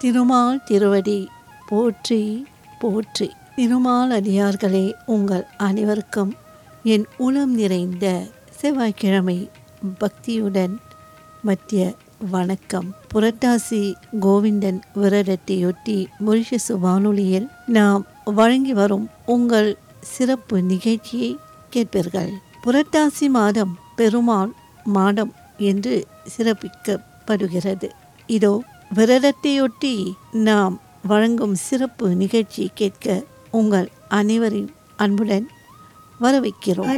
திருமால் திருவடி போற்றி போற்றி திருமால் அடியார்களே உங்கள் அனைவருக்கும் என் உளம் நிறைந்த செவ்வாய்க்கிழமை பக்தியுடன் மத்திய வணக்கம் புரட்டாசி கோவிந்தன் விரதத்தையொட்டி மொரிஷசு வானொலியில் நாம் வழங்கி வரும் உங்கள் சிறப்பு நிகழ்ச்சியை கேட்பீர்கள் புரட்டாசி மாதம் பெருமாள் மாதம் என்று சிறப்பிக்கப்படுகிறது இதோ விரதத்தையொட்டி நாம் வழங்கும் சிறப்பு நிகழ்ச்சி கேட்க உங்கள் அனைவரின் அன்புடன் வரவைக்கிறோம்